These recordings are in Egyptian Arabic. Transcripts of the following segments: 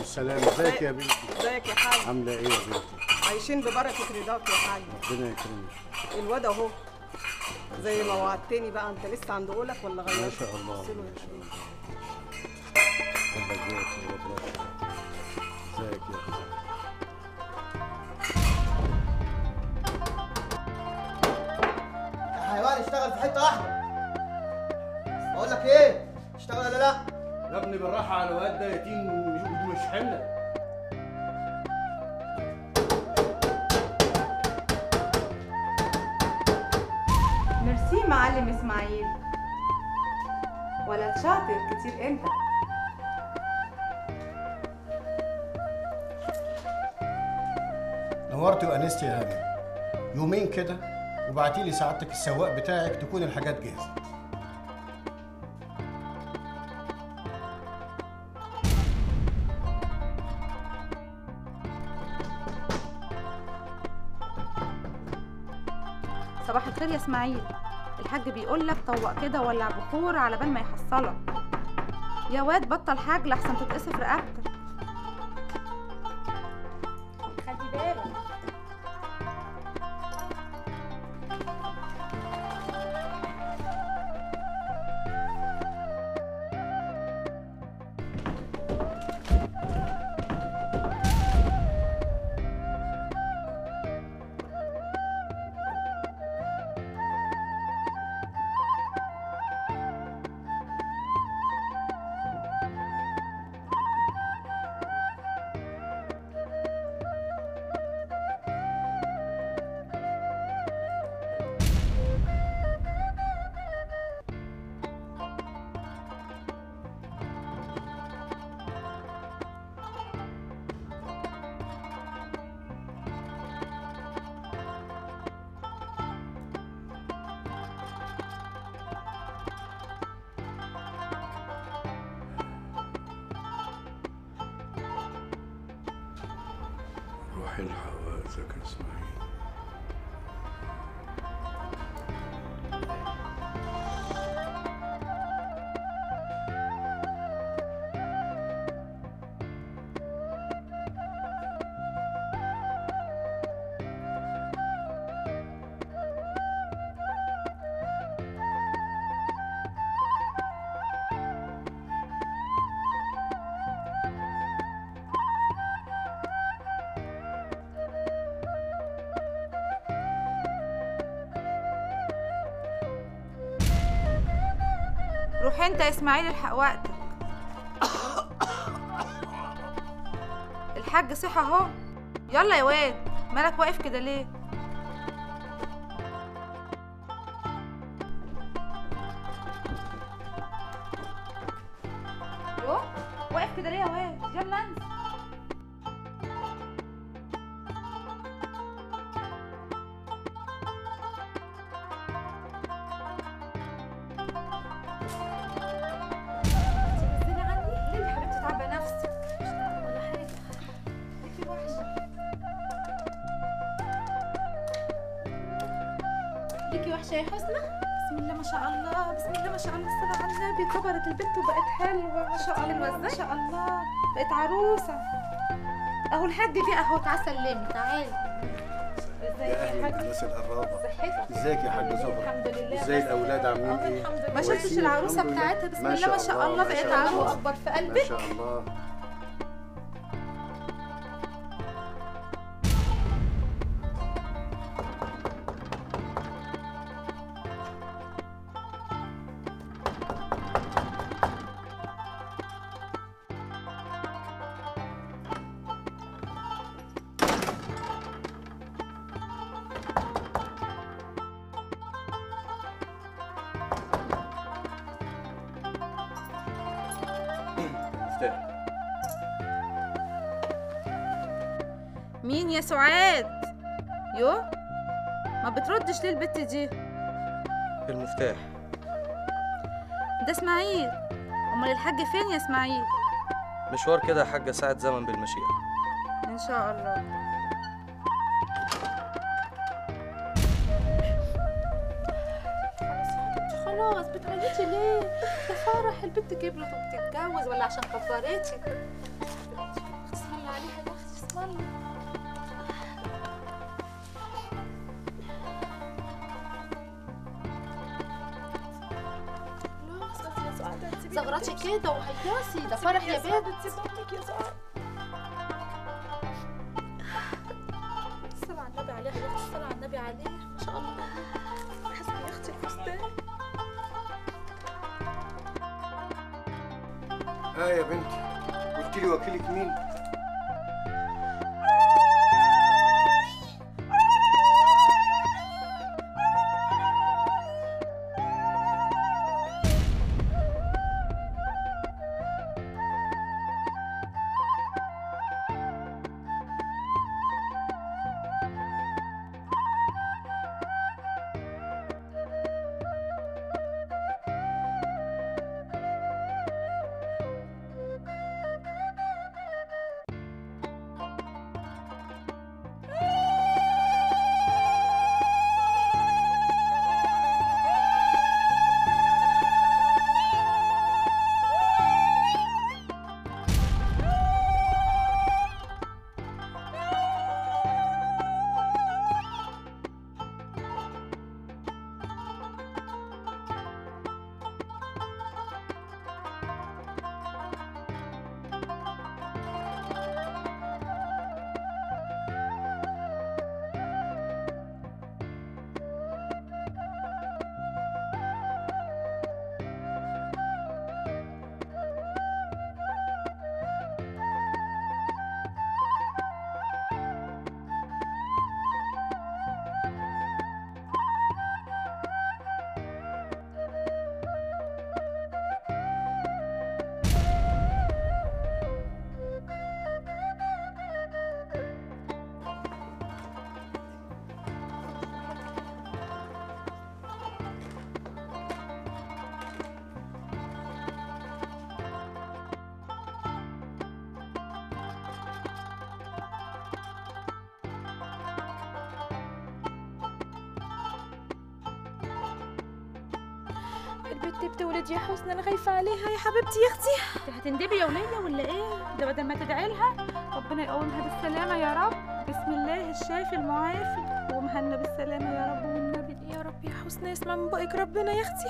السلامة ازيك يا بنتي ازيك يا حاج عاملة ايه يا بنتي عايشين ببركة رضاك يا حاج ربنا يكرمك الواد اهو زي ما وعدتني بقى انت لسه عند قولك ولا غيرت ما شاء الله بص له ما يا شاء حبيبي. الله الله يبارك ويبارك. ازيك يا بنتي يا حيوان اشتغل في حته واحده اقول لك ايه اشتغل ولا لا يا ابني بالراحة على الواد ده يتيم ودي مش حملة ميرسي معلم اسماعيل ولا شاطر كتير انت نورت وانست يا هاني يومين كده وبعتي لي سعادتك السواق بتاعك تكون الحاجات جاهزة صباح الخير يا اسماعيل الحاج بيقول لك طوق كده ولع بخور على بال ما يحصلك يا واد بطل حاج لحسن تتقصف رقبتك خلي بالك روح الحق وقتك يا اسماعيل روح انت يا اسماعيل الحق وقتك الحاج صحى اهو يلا يا واد مالك واقف كده ليه يو واقف كده ليه يا واد يلا انزل تنزلي عني ليه يا حبيبتي تعبى نفسك مش تعبى ولا حاجه ليكي وحشه ليكي وحشه يا حسنى بسم الله ما شاء الله بسم الله ما شاء الله الصلاة على النبي كبرت البنت وبقت حلوة ما شاء الله ما شاء الله بقت عروسة اهو الحاج جه اهو تعالى سلمي تعالي ازيك يا يا اهلا حاج بالناس القرابة صحتك ازيك يا حاج زهرة الحمد لله ازاي الاولاد عاملين اه ايه الحمد لله ما شفتش كويسين؟ العروسة الحمد لله. بتاعتها بسم الله ما شاء الله ما بقت شاء عروسة الله. اكبر في ما قلبك شاء الله المفتاح مين يا سعاد يو ما بتردش ليه البت دي المفتاح ده اسماعيل امال الحاج فين يا اسماعيل مشوار كده يا حاجة ساعة زمن بالمشيئة ان شاء الله خلاص بتعيطي ليه؟ ده فرح البنت كبرت وبتتجوز ولا عشان كبرتي؟ صلي زغرتي كده وهياسي ده فرح يا بنت الصلاة على النبي عليه يا اختي الصلاة على النبي عليه ما شاء الله حسبي يا اختي الفستان اه يا بنتي قلت لي وكيلك مين البت بتولد يا حسن انا خايفه عليها يا حبيبتي يا اختي انت هتندبي يا وليه ولا ايه ده بدل ما تدعي لها ربنا يقومها بالسلامه يا رب بسم الله الشافي المعافي ومهنا بالسلامه يا رب والنبي يا رب يا حسن اسمع من بقك ربنا يا اختي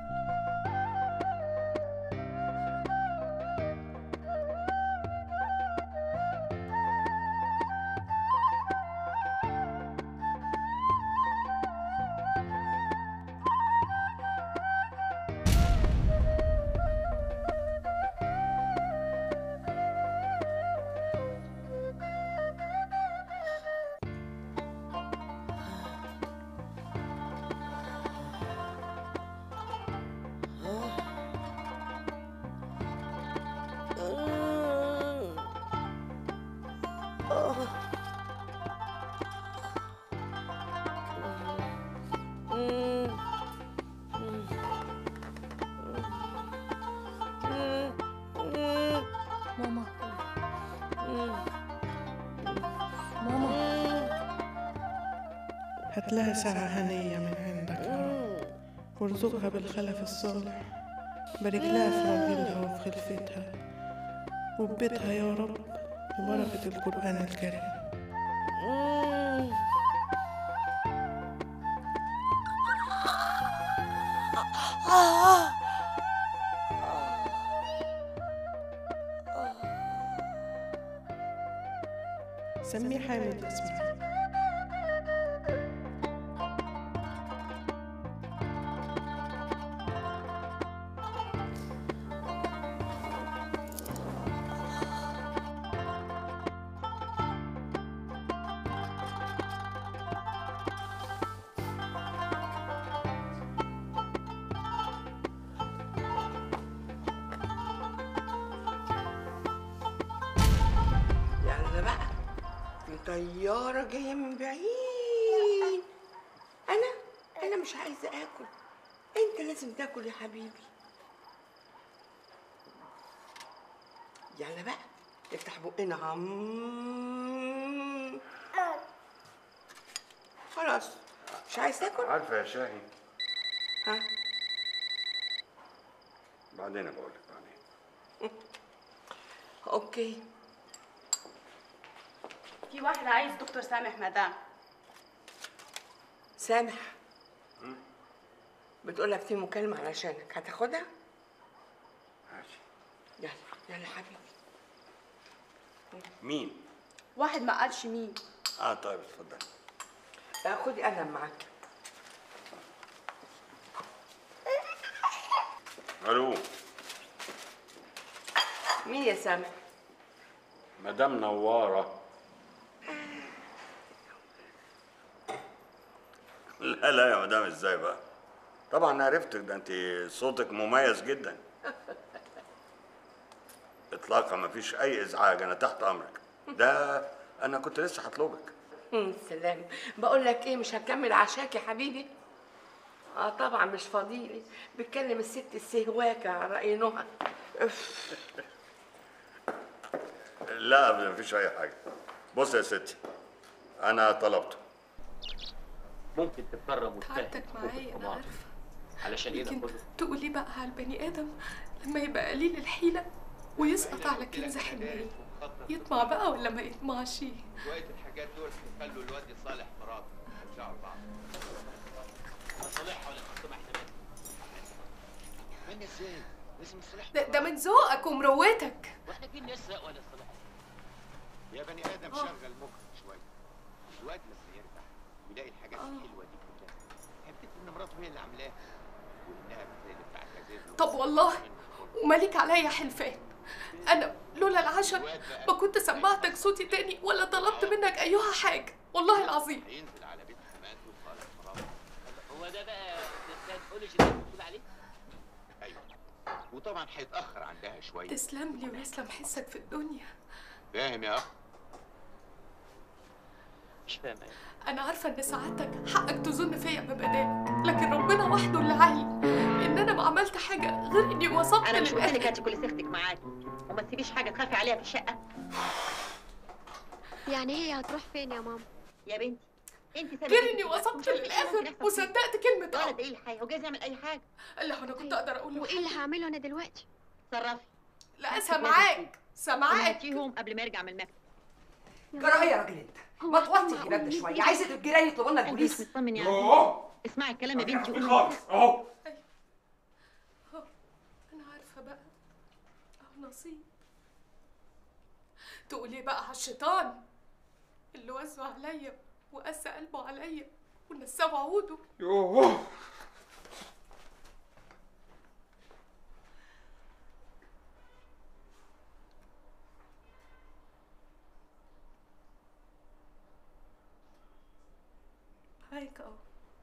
ماما ماما هات لها ساعة هنية من عندك يا رب وارزقها بالخلف الصالح بارك لها في راجلها وفي خلفتها وببيتها يا رب ببركة القرآن الكريم سميه حامد اسمه يلا بقى في طيارة جاية من بعيد أنا أنا مش عايزة آكل أنت لازم تاكل يا حبيبي يلا بقى افتح بقنا عم خلاص مش عايز تاكل عارفة يا شاهي ها بعدين بقول لك بعدين اوكي في واحد عايز دكتور سامح مدام سامح بتقول لك في مكالمة علشانك هتاخدها؟ ماشي يلا يلا حبيبي مين؟ واحد ما قالش مين اه طيب اتفضل آه، خدي قلم معاك الو مين يا سامح؟ مدام نوارة لا لا يا مدام ازاي بقى طبعا عرفتك ده انت صوتك مميز جدا اطلاقا مفيش اي ازعاج انا تحت امرك ده انا كنت لسه هطلبك مم، سلام بقول لك ايه مش هتكمل عشاك يا حبيبي اه طبعا مش فاضيلي بتكلم الست السهواكة على رأي نهى أف. لا مفيش اي حاجه بص يا ستي انا طلبته ممكن تتكرم وتفهم تعبتك معايا انا عارفه علشان ايه ده لكن كله تقولي بقى على البني ادم لما يبقى قليل الحيله ويسقط على كنز حنيه يطمع بقى ولا ما يطمعش شوية الحاجات دول هيخلوا الواد يصالح مراته ان شاء الله صالحها ولا تسمح من ازاي؟ لازم يصالح ده, ده من ذوقك ومروتك واحنا جايين نسرق ولا صالح يا بني ادم شغل مخك شوية الواد لما يرجع ويلاقي الحاجات الحلوة دي كلها هيفتكر ان مراته هي اللي عاملاها وانها بتقلب بعتذر طب والله ومالك عليا حلفان انا لولا العشم ما كنت سمعتك صوتي تاني ولا طلبت منك ايها حاجه والله العظيم هينزل على بيت حماته وصالح مراته هو ده بقى ده تقولش اللي انت بتقول عليه ايوه وطبعا هيتأخر عندها شوية تسلم لي ويسلم حسك في الدنيا فاهم يا اخ؟ مش فاهم يعني. انا عارفه ان سعادتك حقك تظن فيا ببدالك لكن ربنا وحده اللي عالم ان انا ما عملت حاجه غير اني وصلت انا مش قلت لك للآخر. هاتي كل سيرتك معاكي وما تسيبيش حاجه تخافي عليها في الشقه يعني هي هتروح فين يا ماما يا بنتي انت سبب غير اني وصلت للاخر وصدقت كلمه ولا اب ايه الحاجه هو جايز يعمل اي حاجه الله انا كنت اقدر اقول له وايه اللي هعمله انا دلوقتي تصرفي لا سامعاك سامعاك سامعاك قبل ما يرجع من المكتب جرايه يا راجل انت ما توطي الجناب ده شويه عايزه الجيران يطلبوا لنا البوليس اطمن يعني يوه. اسمعي الكلام يا بنتي خالص قولي اهو انا عارفه بقى اهو نصيب تقولي بقى على الشيطان اللي وزع عليا وقسى قلبه عليا ونساه عوده يوه معاك اهو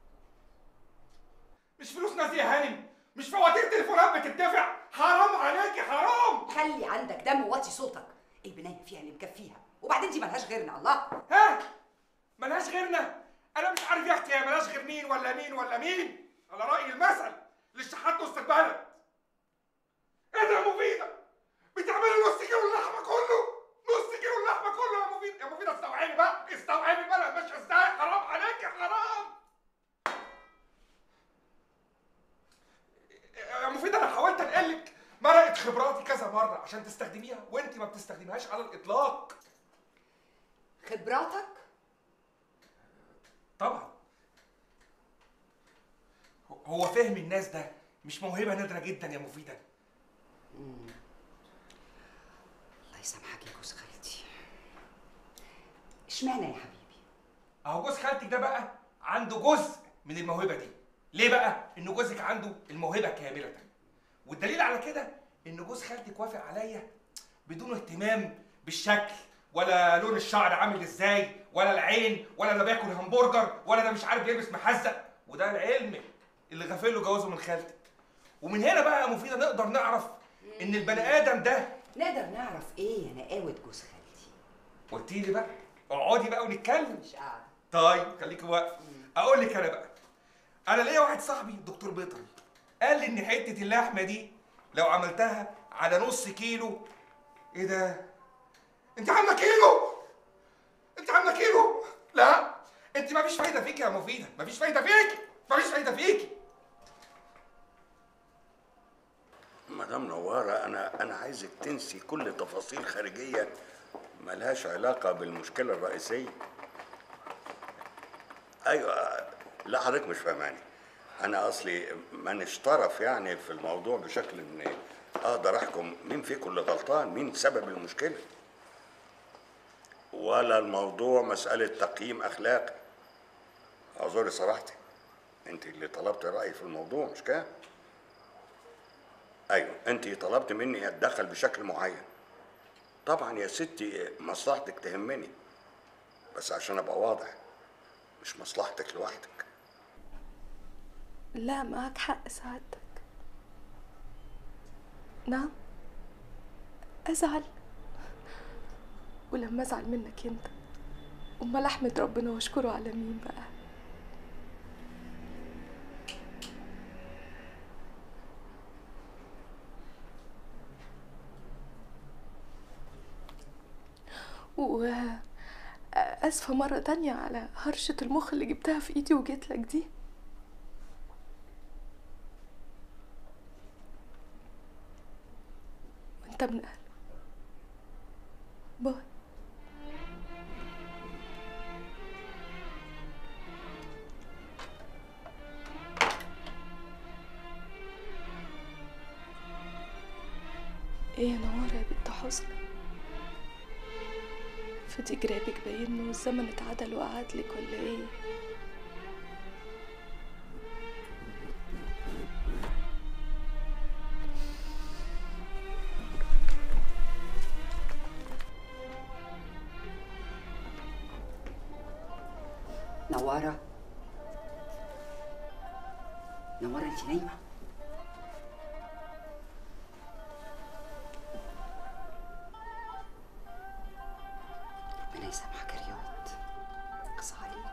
مش فلوس ناس يا هانم مش فواتير تليفونات بتدفع حرام عليكي حرام خلي عندك دم ووطي صوتك البنايه فيها اللي مكفيها وبعدين دي ملهاش غيرنا الله ها ملهاش غيرنا انا مش عارف يا اختي هي ملهاش غير مين ولا مين ولا مين على راي المثل للشحات وسط البلد ايه ده يا مفيده بتعملي نص كيلو اللحمه كله نص كيلو اللحمه كله يا مفيده يا مفيده استوعبي بقى استوعبي بقى ماشيه ازاي حرام عليكي حرام يا مفيده انا حاولت انقلك مرقه خبراتي كذا مره عشان تستخدميها وانت ما بتستخدميهاش على الاطلاق خبراتك طبعا هو فهم الناس ده مش موهبه نادره جدا يا مفيده الله يسامحك يا جوز خالتي اشمعنى يا حبيبي اهو جوز خالتك ده بقى عنده جزء من الموهبه دي ليه بقى ان جوزك عنده الموهبه كامله والدليل على كده ان جوز خالتك وافق عليا بدون اهتمام بالشكل ولا لون الشعر عامل ازاي ولا العين ولا ده بياكل همبرجر ولا ده مش عارف بيلبس محزق وده العلم اللي غافل له جوازه من خالتك ومن هنا بقى يا مفيده نقدر نعرف ان البني ادم ده نقدر نعرف ايه يا نقاوة جوز خالتي قلتي لي بقى اقعدي بقى ونتكلم مش قاعده طيب خليكي واقفه اقول لك انا بقى انا ليا واحد صاحبي دكتور بيطري قال لي ان حته اللحمه دي لو عملتها على نص كيلو ايه ده انت عامله كيلو انت عامله كيلو لا انت مفيش فايده فيكي يا مفيده مفيش فايده فيكي مفيش فايده فيكي مدام نوارة أنا أنا عايزك تنسي كل تفاصيل خارجية ملهاش علاقة بالمشكلة الرئيسية أيوة لا حضرتك مش فاهماني أنا أصلي مانيش طرف يعني في الموضوع بشكل إن أقدر أحكم مين فيكم اللي غلطان مين سبب المشكلة ولا الموضوع مسألة تقييم أخلاقي اعذري صراحتي أنت اللي طلبت رأيي في الموضوع مش كده؟ أيوة أنت طلبت مني أتدخل بشكل معين طبعا يا ستي مصلحتك تهمني بس عشان ابقى واضح مش مصلحتك لوحدك لا معك حق سعادتك نعم أزعل ولما أزعل منك أنت أمال أحمد ربنا وأشكره على مين بقى وأسفة مرة تانية على هرشة المخ اللي جبتها في إيدي وجيت لك دي وأنت من أهله باي ايه يا نوار يا بنت حسن فدي جرابك باين والزمن اتعدل وقعدلك ولا ايه نوارة نوارة انت نايمة ربنا يسامحك يا رياض اقصى عليك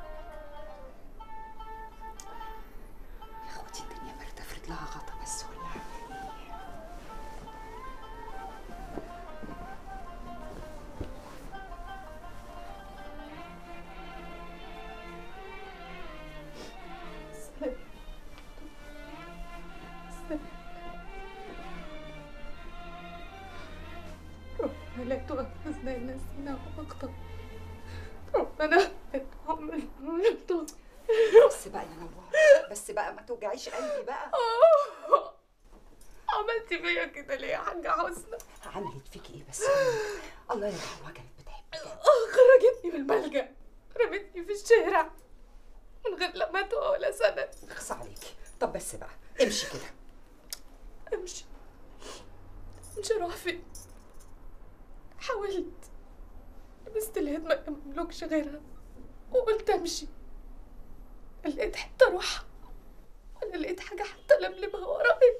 يا اخوتي الدنيا برد افرد لها غطا بس ولا اعمل ايه سلام سلام ربنا لا تؤاخذنا إن نسينا وأخطأ ربنا لا تحملنا بس بقى يا نوار بس بقى ما توجعيش قلبي بقى عملتي فيا كده ليه يا حاجة حسنى؟ عملت فيكي ايه بس الله يرحمها كانت بتحبك خرجتني من الملجأ رمتني في الشارع من غير لا مدوى ولا سند اخصى عليكي طب بس بقى امشي كده امشي امشي اروح فين حاولت لبست الهدمة اللي مملكش غيرها وقلت امشي لا لقيت حتة اروحها ولا لقيت حاجة حتى لملمها ورايا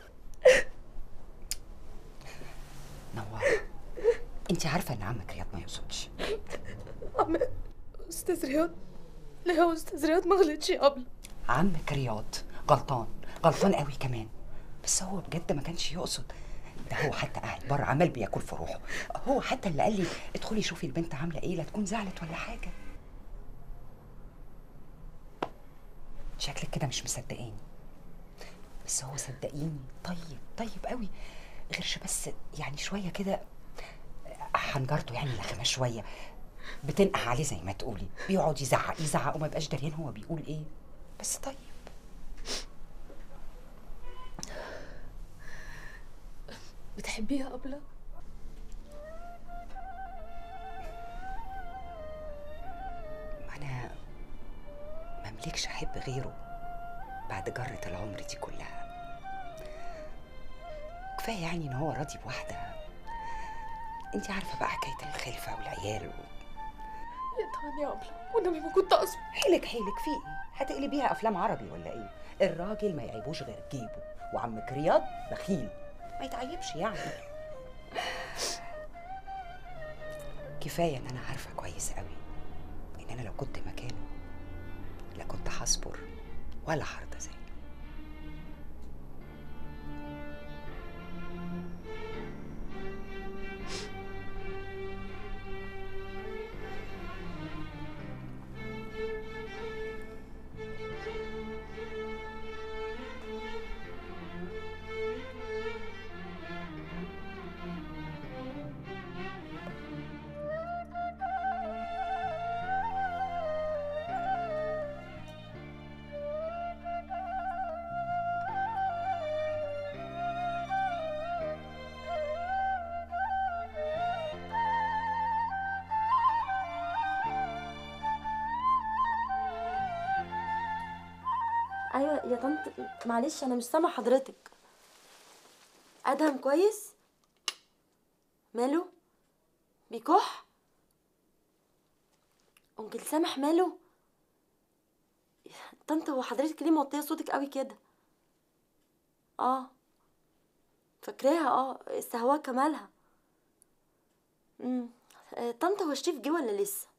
نوار انت عارفه ان عمك رياض ما يقصدش عم استاذ رياض لا هو استاذ رياض ما غلطش قبل عمك رياض غلطان غلطان قوي كمان بس هو بجد ما كانش يقصد ده هو حتى قاعد بره عمال بياكل في روحه هو حتى اللي قال لي ادخلي شوفي البنت عامله ايه لا تكون زعلت ولا حاجه شكلك كده مش مصدقاني بس هو صدقيني طيب طيب قوي غيرش بس يعني شويه كده حنجرته يعني لخمه شويه بتنقح عليه زي ما تقولي بيقعد يزعق يزعق وما يبقاش دريان هو بيقول ايه بس طيب بتحبيها قبل انا مملكش احب غيره بعد جرة العمر دي كلها كفايه يعني ان هو راضي بواحده انت عارفه بقى حكايه الخلفه والعيال و... يا طبعا يا قبل والنبي ما كنت اقصد حيلك حيلك في ايه هتقلبيها افلام عربي ولا ايه الراجل ما يعيبوش غير جيبه وعمك رياض بخيل ما يتعيبش يعني كفايه ان انا عارفه كويس قوي ان انا لو كنت مكانه لا كنت هصبر ولا هرضى زيه ايوه يا طنط معلش انا مش سامع حضرتك ادهم كويس ماله بيكح انكل سامح ماله طنط هو حضرتك ليه موطيه صوتك قوي كده اه فاكراها اه السهواكه مالها امم آه، طنط هو شريف جه ولا لسه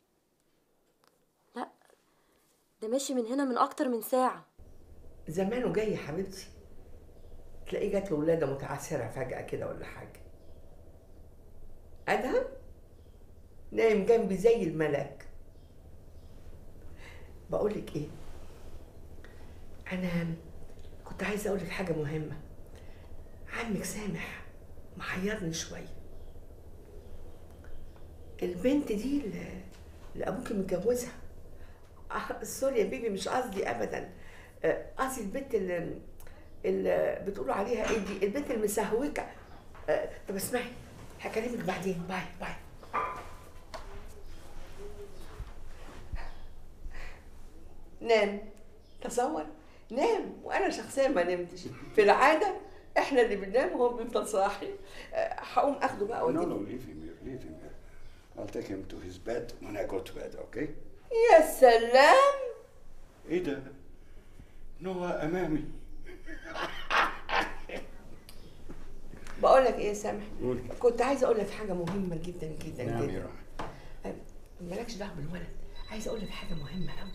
لا ده ماشي من هنا من اكتر من ساعه زمانه جاي يا حبيبتي تلاقيه جات له ولاده متعثره فجاه كده ولا حاجه ادهم نايم جنبي زي الملاك بقول لك ايه انا كنت عايزه اقول لك حاجه مهمه عمك سامح محيرني شويه البنت دي اللي, اللي ابوكي متجوزها آه، سوري يا بيبي مش قصدي ابدا آه، قصدي البنت اللي, اللي بتقولوا عليها ايه دي البنت المسهوكه آه، طب اسمعي هكلمك بعدين باي باي نام تصور نام وانا شخصيا ما نمتش في العاده احنا اللي بننام وهو بيفضل صاحي آه، هقوم اخده بقى No, no, واديه leave him here, leave him here. I'll take him to his bed when I go to bed, okay? يا سلام ايه ده؟ نوى امامي بقول لك ايه يا سامح قولي. كنت عايزه اقول لك حاجه مهمه جدا جدا نعم يا جدا روحي آه، مالكش دعوه بالولد عايزه اقول لك حاجه مهمه قوي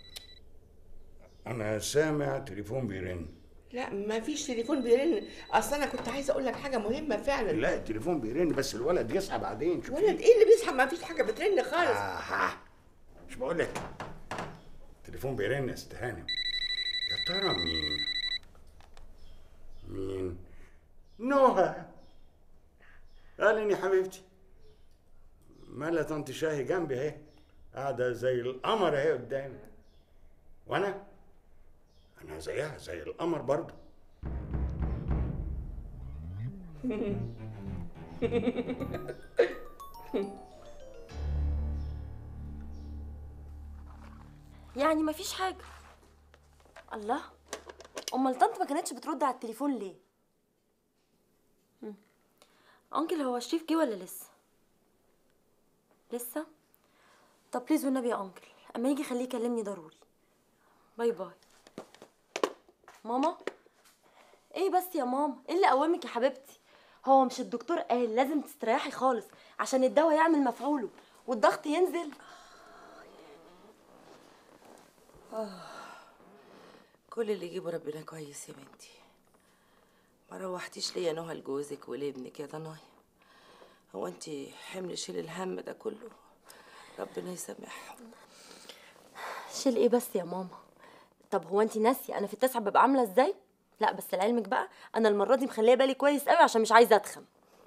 انا سامع تليفون بيرن لا ما فيش تليفون بيرن اصل انا كنت عايزه اقول لك حاجه مهمه فعلا لا التليفون بيرن بس الولد يصحى بعدين شوف ولد ايه اللي بيصحى ما فيش حاجه بترن خالص آه. مش بقول لك التليفون بيرن يا ست هانم يا ترى مين مين نهى اهلا يا حبيبتي مالها طنط شاهي جنبي اهي قاعده زي القمر اهي قدامي وانا انا زيها زي القمر برضه يعني مفيش حاجه الله امال طنط ما كانتش بترد على التليفون ليه مم. انكل هو شريف جه ولا لسه لسه طب بليز والنبي يا انكل اما يجي خليه يكلمني ضروري باي باي ماما ايه بس يا ماما ايه اللي قومك يا حبيبتي هو مش الدكتور قال لازم تستريحي خالص عشان الدواء يعمل مفعوله والضغط ينزل كل اللي يجيبه ربنا كويس يا بنتي ما روحتيش ليا نهى لجوزك ولابنك يا ضنايا هو انت حمل شيل الهم ده كله ربنا يسامحهم شيل ايه بس يا ماما طب هو انت ناسيه انا في التسعه ببقى عامله ازاي لا بس لعلمك بقى انا المره دي مخليه بالي كويس قوي عشان مش عايزه اتخن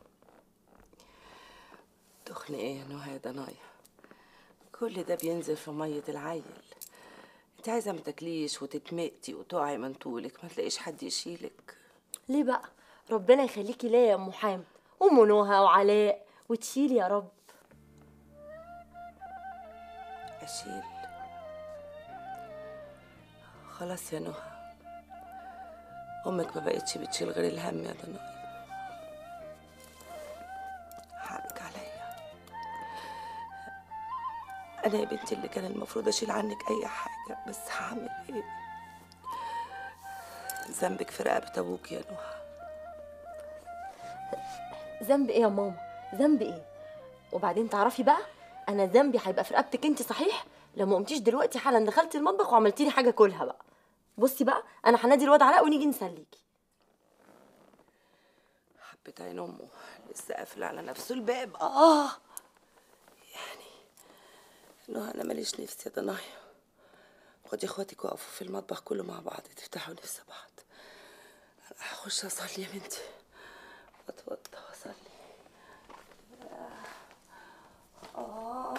تخن ايه يا نهى يا ضنايا كل ده بينزل في مية العيل انت عايزة ما تاكليش وتتمقتي وتقعي من طولك ما تلاقيش حد يشيلك ليه بقى ربنا يخليكي ليا يا ام حامد ام نهى وعلاء وتشيلي يا رب اشيل خلاص يا نهى امك ما بقتش بتشيل غير الهم يا ضنايا حقك عليا انا يا بنتي اللي كان المفروض اشيل عنك اي حاجه بس هعمل ايه ذنبك في رقبه ابوك يا نهى ذنب ايه يا ماما ذنب ايه وبعدين تعرفي بقى انا ذنبي هيبقى في رقبتك انت صحيح لو ما قمتيش دلوقتي حالا دخلتي المطبخ وعملتي لي حاجه كلها بقى بصي بقى انا هنادي الواد علاء ونيجي نسليكي حبيت عين امه لسه قافل على نفسه الباب اه يعني نهى انا ماليش نفس يا ضنايا خدي اخواتك وقفوا في المطبخ كله مع بعض تفتحوا نفس بعض انا هخش اصلي يا بنتي اتوضى واصلي اه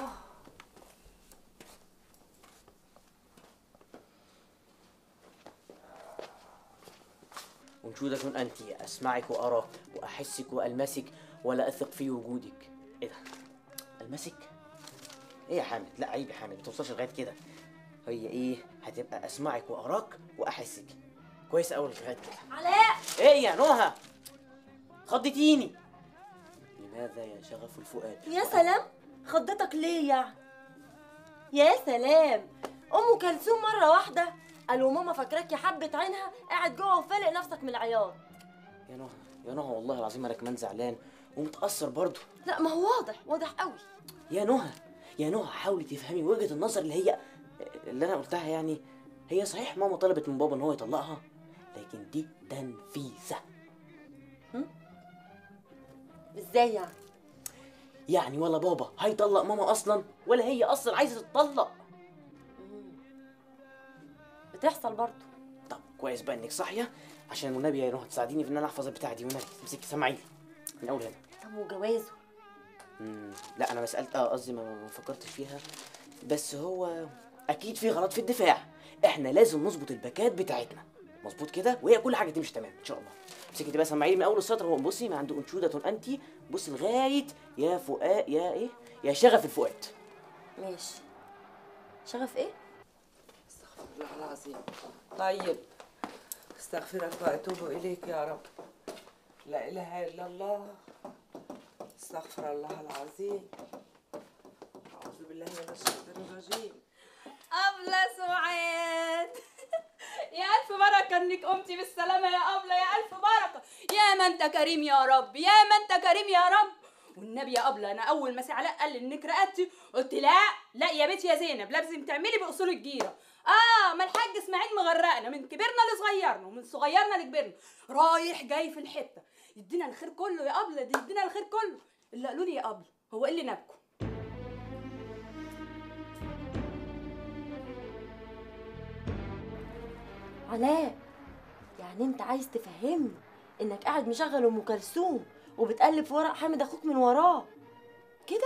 أنشودة أنت أسمعك وأرى وأحسك وألمسك ولا أثق في وجودك إيه ده؟ ألمسك؟ إيه يا حامد؟ لا عيب يا حامد ما توصلش لغاية كده هي ايه هتبقى اسمعك واراك واحسك كويس قوي لغايه كده علاء ايه يا نهى خضتيني لماذا يا شغف الفؤاد يا سلام خضتك ليه يعني يا سلام ام كلثوم مره واحده قالوا ماما فاكراك يا حبه عينها قاعد جوه وفالق نفسك من العياط يا نهى يا نهى والله العظيم انا كمان زعلان ومتاثر برضه لا ما هو واضح واضح قوي يا نهى يا نهى حاولي تفهمي وجهه النظر اللي هي اللي انا قلتها يعني هي صحيح ماما طلبت من بابا ان هو يطلقها لكن دي تنفيذه ازاي يعني يعني ولا بابا هيطلق ماما اصلا ولا هي اصلا عايزه تتطلق بتحصل برضه طب كويس بقى انك صاحيه عشان والنبي يا نهى تساعديني في ان انا احفظ البتاعه دي والنبي امسكي سامعيني من اول هنا طب وجوازه مم، لا انا ما سالت اه قصدي ما ما فكرتش فيها بس هو اكيد في غلط في الدفاع احنا لازم نظبط الباكات بتاعتنا مظبوط كده وهي كل حاجه تمشي تمام ان شاء الله امسكي انت بقى سمعيني من اول السطر هو بصي ما عنده انشوده انت بصي لغايه يا فؤاد يا ايه يا شغف الفؤاد ماشي شغف ايه الله العظيم طيب استغفرك واتوب اليك يا رب لا اله الا الله استغفر الله العظيم اعوذ بالله من الشيطان الرجيم أبلة سعاد يا ألف بركة إنك قمتي بالسلامة يا أبلة يا ألف بركة يا ما أنت كريم يا رب يا ما أنت كريم يا رب والنبي يا أبلة أنا أول ما سي علاء قال لي إنك رقدتي قلت لا لا يا بنتي يا زينب لازم تعملي بأصول الجيرة آه ما الحاج إسماعيل مغرقنا من كبرنا لصغيرنا ومن صغيرنا لكبرنا رايح جاي في الحتة يدينا الخير كله يا أبلة دي يدينا الخير كله اللي قالوا لي يا أبلة هو إيه اللي نبكوا علاء يعني انت عايز تفهمني انك قاعد مشغل ام كلثوم وبتقلب في ورق حامد اخوك من وراه كده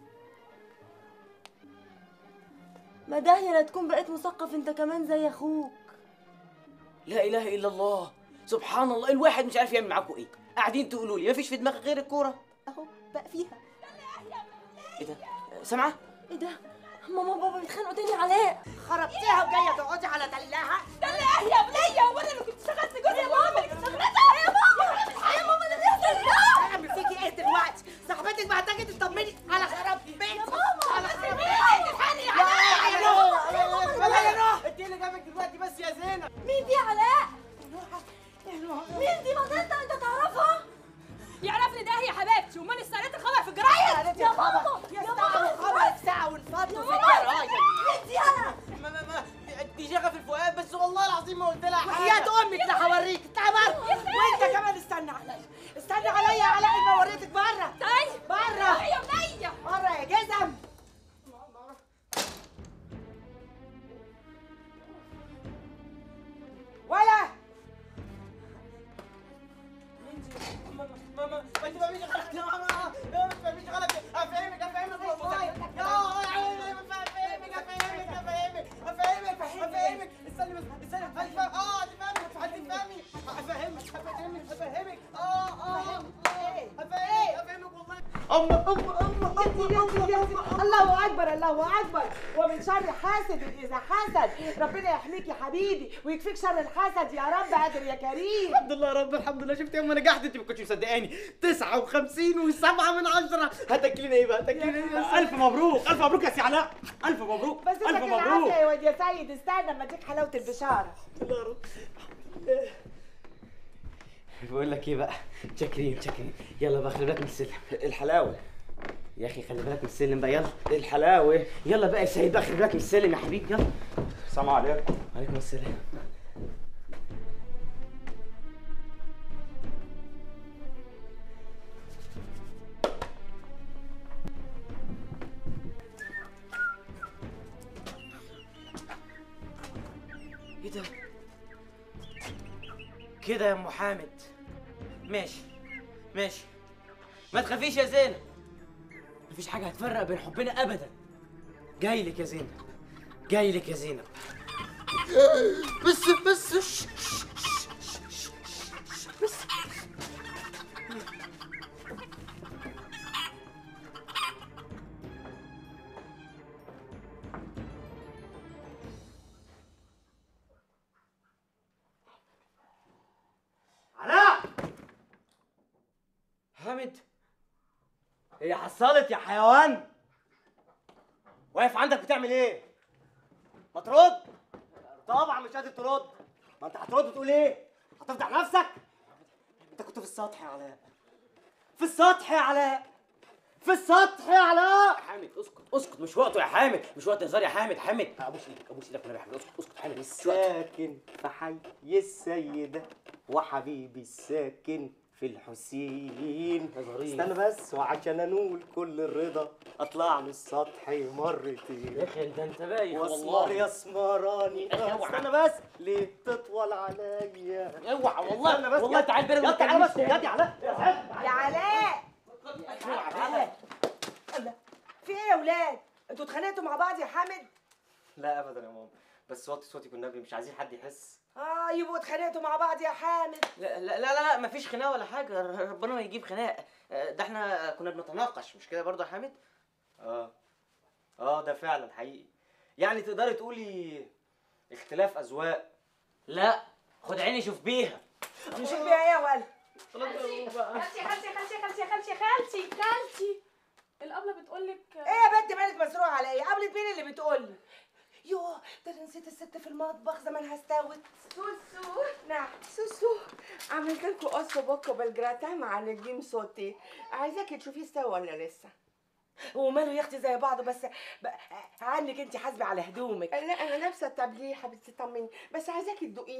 ما داهيه لا تكون بقيت مثقف انت كمان زي اخوك لا اله الا الله سبحان الله الواحد مش عارف يعمل معاكم ايه قاعدين تقولوا لي مفيش في دماغك غير الكوره اهو بقى فيها ايه ده سامعه ايه ده ماما وبابا بيتخانقوا تاني علاء خربتيها وجايه تقعدي على دلها دلها يا بنية هو انا اللي كنت شغلت جوزي يا ماما اللي كنت شغلتها يا ماما يا ماما اللي بيحصل ده اعمل فيكي ايه دلوقتي صاحبتك محتاجه تطمني على خراب بيتك يا ماما على خراب بيتك الحقني يا يا علاء. نوح يا ماما يا دلوقتي. نوح انت اللي جابك دلوقتي بس يا زينب مين دي علاء مين دي مدينة انت تعرفها يعرفني ده يا حبيبتي امال استقريت الخبر في الجرايد يا ماما يا ماما خبر ساعه والفضل في الجرايد مين دي انا ما ما ما دي شغف الفؤاد بس والله العظيم ما قلت لها حاجه وحياة امك لا هوريك تعال وانت كمان استنى عليا استنى عليا يا علاء ما وريتك بره طيب بره يا بنية بره يا جزم ولا ماما ما انت ما فيش غلط يا ماما ما فيش غلط افهمك افهمك والله يا عيني افهمك افهمك افهمك افهمك افهمك استني بس استني هتفهم اه هتفهمي هتفهمي افهمك افهمك افهمك اه اه افهمك افهمك والله أم أم أم أم الله أكبر الله أكبر ومن شر حاسد إذا حسد ربنا يحميك يا حبيبي ويكفيك شر الحسد يا رب قادر يا كريم الحمد لله يا رب الحمد لله شفت يوم ما نجحت انت ما كنتش مصدقاني 59 و7 من 10 هتاكلينا ايه بقى هتاكلينا ايه الف مبروك الف مبروك يا سي علاء الف مبروك بس انت الف كده مبروك عافية يا واد يا سيد استنى اما اديك حلاوة البشارة الله يا رب بقول لك ايه بقى شاكرين شاكرين يلا بقى خلي بالك من السلم الحلاوه يا اخي خلي بالك من السلم بقى يلا الحلاوه يلا بقى يا سيد بقى خلي بالك من السلم يا حبيبي يلا السلام عليكم عليكم السلام ايه ده كده يا ام حامد ماشي ماشي ما تخافيش يا زينب مفيش حاجه هتفرق بين حبنا ابدا جاي لك يا زينب جاي لك يا زينب بس بس ش- ش- ش- ش- ش- بس حامد هي حصلت يا حيوان واقف عندك بتعمل ايه ما ترد طبعا مش قادر ترد ما انت هترد تقول ايه هتفضح نفسك انت كنت في السطح يا علاء في السطح يا علاء في السطح يا علاء حامد اسكت اسكت مش وقته يا حامد مش وقت هزار يا حامد حامد ابوس ايدك ابوس ايدك والنبي يا حامد اسكت اسكت حامد مش وقت ساكن في حي السيدة وحبيبي الساكن في الحسين استنى بس وعشان انول كل الرضا اطلع من السطح مرتين يا اخي ده انت بايخ واسمر والله يا اسمراني اوعى. استنى بس ليه تطول عليا اوعى والله استنى بس والله يا- تعال بينا يا وما تعالى بس تكلمنيش يا دي علاء يا علاء علاء في ايه يا ولاد انتوا اتخانقتوا مع بعض يا حامد لا ابدا يا ماما بس وطي صوتك والنبي مش عايزين حد يحس اه يبقوا اتخانقتوا مع بعض يا حامد لا لا لا, لا مفيش خناقه ولا حاجه ربنا ما يجيب خناق آه، ده احنا كنا بنتناقش مش كده برضه يا حامد اه اه ده فعلا حقيقي يعني تقدري تقولي اختلاف اذواق لا خد عيني شوف بيها نشوف بيها ايه يا ولد خالتي خالتي خالتي خالتي خالتي خالتي خالتي الأبلة بتقولك ايه يا بنت مالك مسروقه عليا قبلت مين اللي بتقولي يوه ده انا نسيت الست في المطبخ زمانها استوت سوسو نعم سوسو عملت لكم قص بوكو بالجراتان مع الجيم صوتي عايزاكي تشوفيه استوى ولا لسه وماله يا اختي زي بعضه بس ب- عنك انت حاسبه على هدومك لا انا لابسه التابليه حبيبتي طمني بس عايزاكي تدوقيه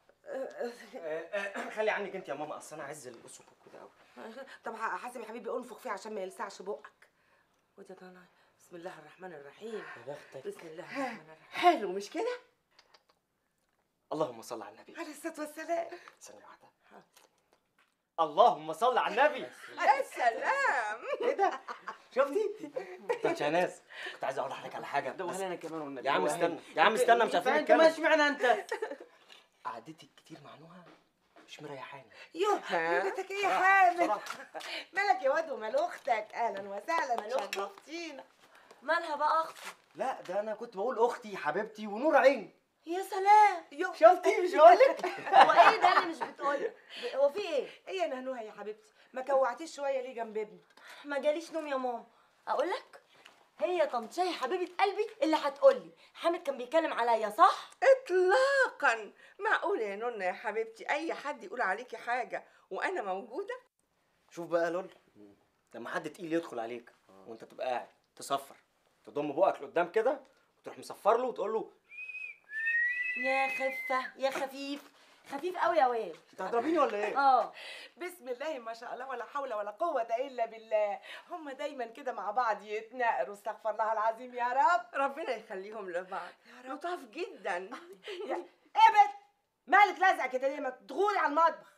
خلي عنك انت يا ماما اصل انا عايز القص كده قوي طب حاسب يا حبيبي انفخ فيه عشان ما يلسعش بقك ودي يا طناي بسم الله الرحمن الرحيم يا بختك بسم الله الرحمن الرحيم حلو مش كده اللهم صل على النبي عليه الصلاه والسلام ثانيه واحده اللهم صل على النبي يا سلام ايه ده شفتي طب شهناز كنت عايز اقول لحضرتك على حاجه ده بس- انا كمان والنبي يا عم وهنا. استنى يا عم استنى مش عارفين انت ما نتكلم اشمعنى انت قعدتك كتير مع نهى مش مريحاني يوه ليلتك ايه يا حامد مالك يا واد ومال اختك اهلا وسهلا شرفتينا مالها بقى اختي لا ده انا كنت بقول اختي حبيبتي ونور عيني يا سلام شفتي مش هقولك هو ايه ده اللي مش بتقولي هو في ايه ايه يا نهنوها يا حبيبتي ما كوعتيش شويه ليه جنب ابني ما جاليش نوم يا ماما اقول لك هي طنط شاهي حبيبه قلبي اللي هتقولي حامد كان بيتكلم عليا صح اطلاقا معقوله يا نونا يا حبيبتي اي حد يقول عليكي حاجه وانا موجوده شوف بقى يا لول لما حد تقيل يدخل عليك وانت تبقى قاعد تصفر تضم بقك لقدام كده وتروح مصفر له وتقول له يا خفه يا خفيف خفيف قوي يا واد انت هتضربيني ولا ايه؟ اه بسم الله ما شاء الله ولا حول ولا قوة إلا بالله هم دايما كده مع بعض يتناقروا استغفر الله العظيم يا رب ربنا يخليهم لبعض لطاف جدا يا ايه يا بنت مالك لازقة كده ليه ما تدخلي على المطبخ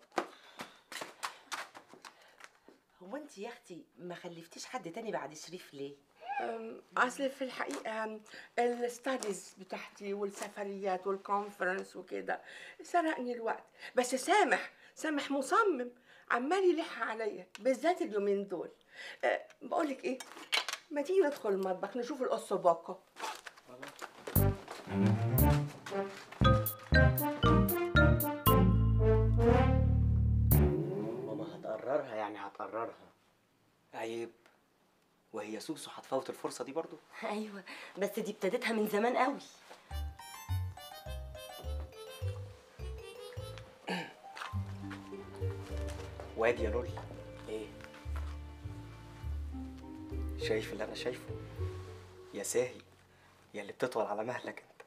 هو انت يا اختي ما خلفتيش حد تاني بعد شريف ليه؟ أم، اصل في الحقيقه الستاديز بتاعتي والسفريات والكونفرنس وكده سرقني الوقت بس سامح سامح مصمم عمال يلح عليا بالذات اليومين دول أه بقول لك ايه ما تيجي ندخل المطبخ نشوف القص باكو ماما هتقررها يعني هتقررها عيب وهي سوسو هتفوت الفرصه دي برضو ايوه بس دي ابتديتها من زمان قوي وادي يا لول ايه شايف اللي انا شايفه يا ساهي يا اللي بتطول على مهلك انت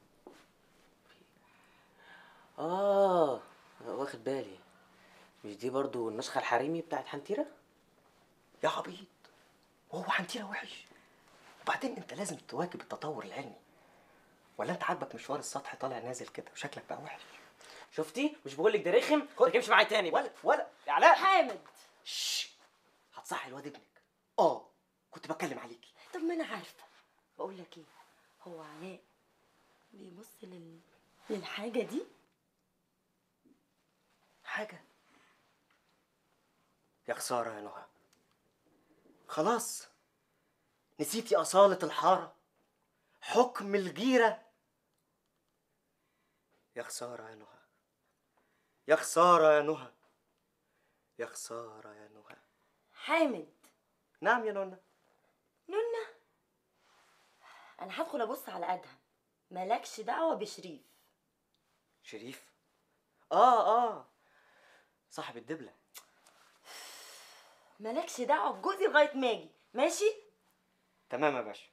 اه واخد بالي مش دي برضو النسخه الحريمي بتاعت حنتيره يا عبيط وهو حنتيره وحش وبعدين انت لازم تواكب التطور العلمي ولا انت عاجبك مشوار السطح طالع نازل كده وشكلك بقى وحش شفتي مش بقول لك ده رخم ما تجيبش معايا تاني ولا ولا يا علاء حامد شش هتصحي الواد ابنك اه كنت بتكلم عليكي طب ما انا عارفه بقول لك ايه هو علاء بيبص لل... للحاجه دي حاجه يا خساره يا نهى خلاص نسيتي أصالة الحارة حكم الجيرة يا خسارة يا نهى يا خسارة يا نهى يا خساره يا نهى حامد نعم يا نونا نونا انا هدخل ابص على ادهم مالكش دعوه بشريف شريف اه اه صاحب الدبله مالكش دعوه بجوزي لغايه ما اجي ماشي تمام يا باشا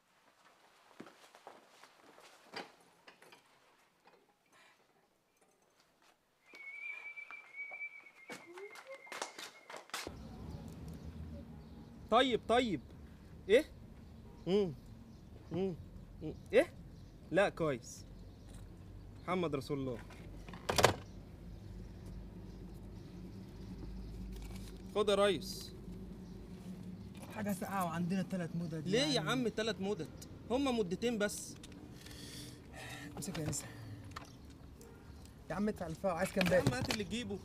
طيب طيب ايه امم امم أمم. ايه لا كويس محمد رسول الله خد يا ريس حاجه ساقعه وعندنا ثلاث مدد ليه يا عم تلات مدد هما مدتين بس امسك يا نسا يا عم ادفع الفاو عايز كام يا باقي عم هات اللي تجيبه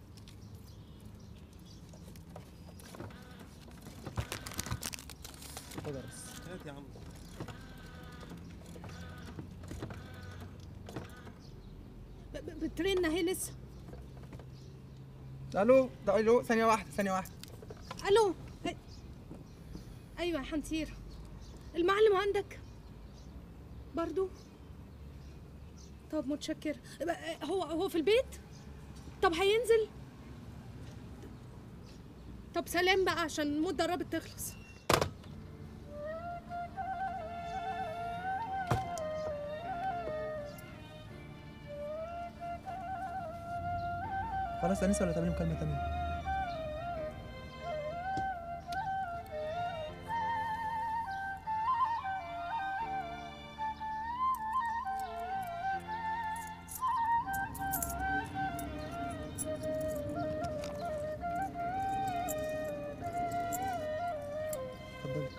خد يا ريس هات يا عم بترن اهي لسه الو ده الو ثانيه واحده ثانيه واحده الو هي- ايوه يا حنطير المعلم عندك برضو طب متشكر بقى- هو هو في البيت طب هينزل طب سلام بقى عشان المده قربت تخلص خلاص يا نسا ولا تعملي مكالمه تانيه اتفضلي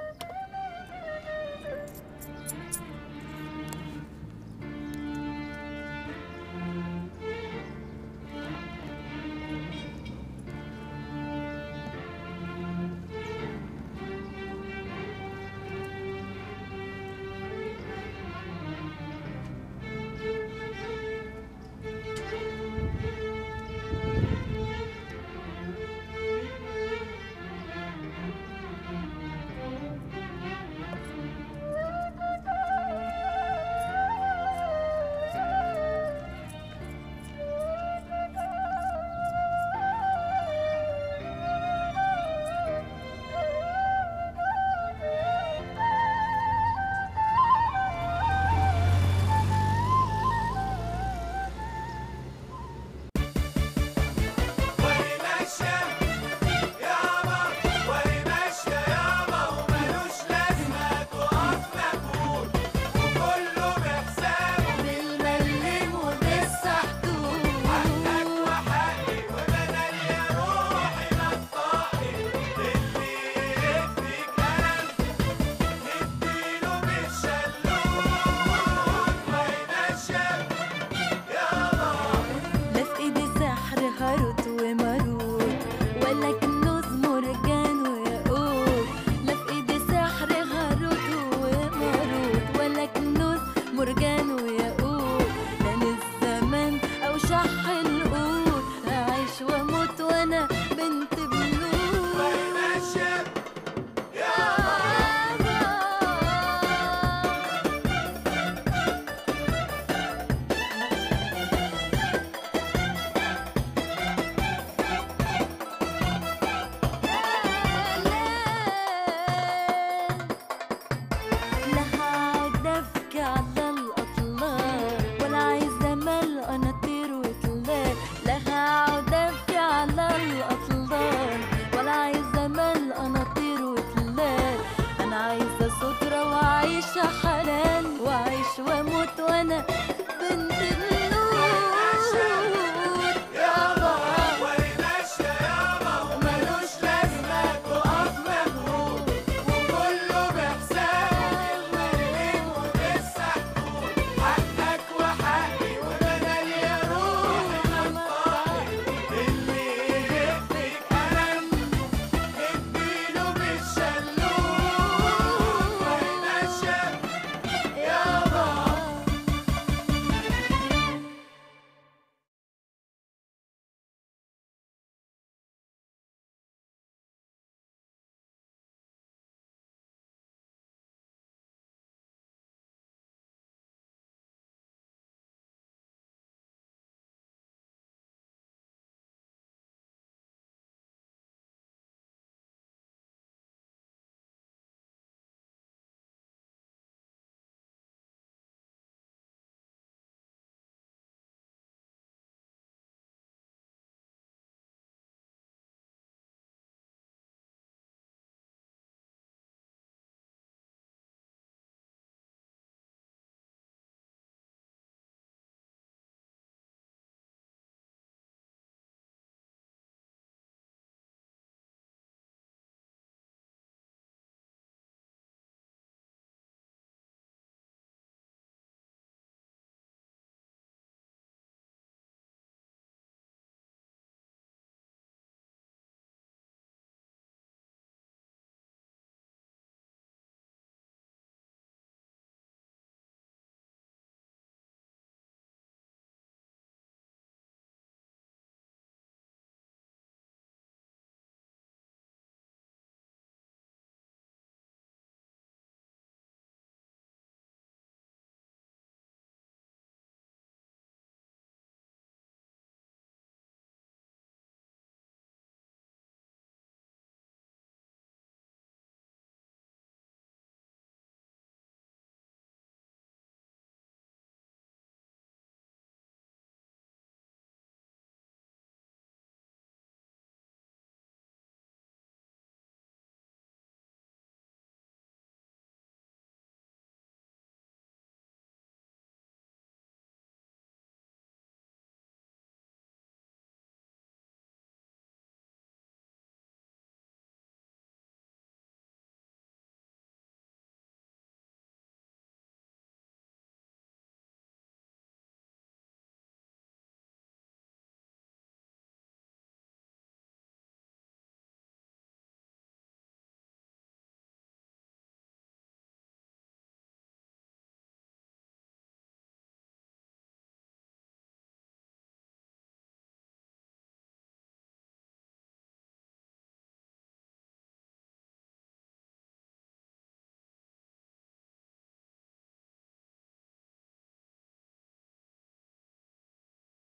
بالملم وبالسحتوت حقك وحقي وبدل يا روحي نطقي اللي يكفي كلام نديله بالشلوت ما ينشف يابا لا في ايدي سحر هاروت وماروت ولا كنوز مرجان وياقوت لا في ايدي سحر هاروت وماروت ولا كنوز مرجان وياقوت لان الزمان او شح القوت هعيش واموت وانا بنت بنوت ما ينشف لا هقعد ابكي على الاطلال ولا عايزه مال انا اطير وتلال لا هقعد ابكي على الاطلال ولا عايزه مال انا اطير وتلال انا عايزه ستره واعيش حلال واعيش واموت وانا